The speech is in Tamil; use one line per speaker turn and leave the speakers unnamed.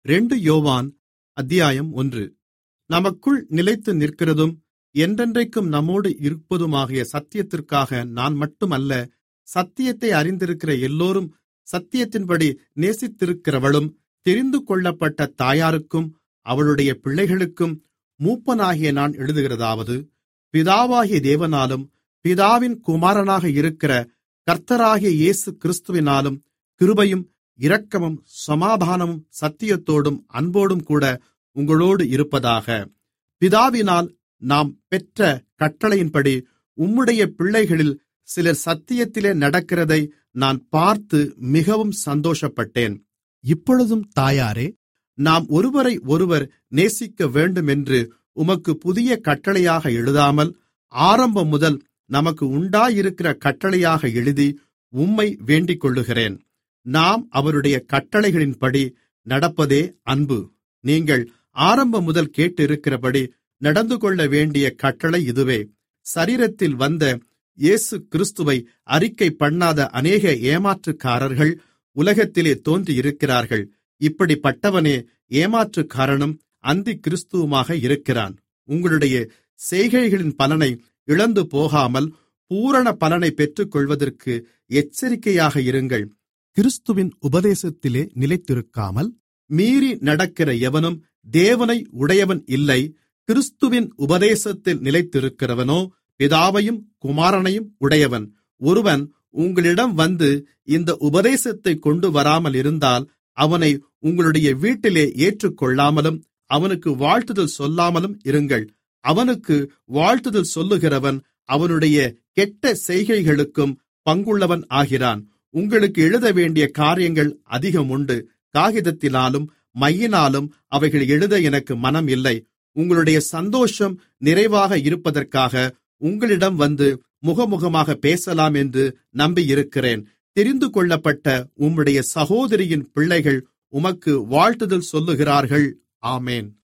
ரெண்டு யோவான் அத்தியாயம் ஒன்று நமக்குள் நிலைத்து நிற்கிறதும் என்றென்றைக்கும் நம்மோடு இருப்பதுமாகிய சத்தியத்திற்காக நான் மட்டுமல்ல சத்தியத்தை அறிந்திருக்கிற எல்லோரும் சத்தியத்தின்படி நேசித்திருக்கிறவளும் தெரிந்து கொள்ளப்பட்ட தாயாருக்கும் அவளுடைய பிள்ளைகளுக்கும் மூப்பனாகிய நான் எழுதுகிறதாவது பிதாவாகிய தேவனாலும் பிதாவின் குமாரனாக இருக்கிற கர்த்தராகிய இயேசு கிறிஸ்துவினாலும் கிருபையும் இரக்கமும் சமாதானமும் சத்தியத்தோடும் அன்போடும் கூட உங்களோடு இருப்பதாக பிதாவினால் நாம் பெற்ற கட்டளையின்படி உம்முடைய பிள்ளைகளில் சிலர் சத்தியத்திலே நடக்கிறதை நான் பார்த்து மிகவும் சந்தோஷப்பட்டேன் இப்பொழுதும் தாயாரே நாம் ஒருவரை ஒருவர் நேசிக்க வேண்டுமென்று உமக்கு புதிய கட்டளையாக எழுதாமல் ஆரம்பம் முதல் நமக்கு உண்டாயிருக்கிற கட்டளையாக எழுதி உம்மை வேண்டிக்கொள்ளுகிறேன் நாம் அவருடைய கட்டளைகளின்படி நடப்பதே அன்பு நீங்கள் ஆரம்பம் முதல் கேட்டிருக்கிறபடி நடந்துகொள்ள வேண்டிய கட்டளை இதுவே சரீரத்தில் வந்த இயேசு கிறிஸ்துவை அறிக்கை பண்ணாத அநேக ஏமாற்றுக்காரர்கள் உலகத்திலே தோன்றியிருக்கிறார்கள் இப்படிப்பட்டவனே ஏமாற்றுக்காரனும் அந்தி கிறிஸ்துவுமாக இருக்கிறான் உங்களுடைய செய்கைகளின் பலனை இழந்து போகாமல் பூரண பலனை பெற்றுக்கொள்வதற்கு எச்சரிக்கையாக இருங்கள் கிறிஸ்துவின் உபதேசத்திலே நிலைத்திருக்காமல் மீறி நடக்கிற எவனும் தேவனை உடையவன் இல்லை கிறிஸ்துவின் உபதேசத்தில் நிலைத்திருக்கிறவனோ பிதாவையும் குமாரனையும் உடையவன் ஒருவன் உங்களிடம் வந்து இந்த உபதேசத்தை கொண்டு வராமல் இருந்தால் அவனை உங்களுடைய வீட்டிலே ஏற்றுக்கொள்ளாமலும் அவனுக்கு வாழ்த்துதல் சொல்லாமலும் இருங்கள் அவனுக்கு வாழ்த்துதல் சொல்லுகிறவன் அவனுடைய கெட்ட செய்கைகளுக்கும் பங்குள்ளவன் ஆகிறான் உங்களுக்கு எழுத வேண்டிய காரியங்கள் அதிகம் உண்டு காகிதத்தினாலும் மையினாலும் அவைகள் எழுத எனக்கு மனம் இல்லை உங்களுடைய சந்தோஷம் நிறைவாக இருப்பதற்காக உங்களிடம் வந்து முகமுகமாக பேசலாம் என்று நம்பியிருக்கிறேன் தெரிந்து கொள்ளப்பட்ட உம்முடைய சகோதரியின் பிள்ளைகள் உமக்கு வாழ்த்துதல் சொல்லுகிறார்கள் ஆமேன்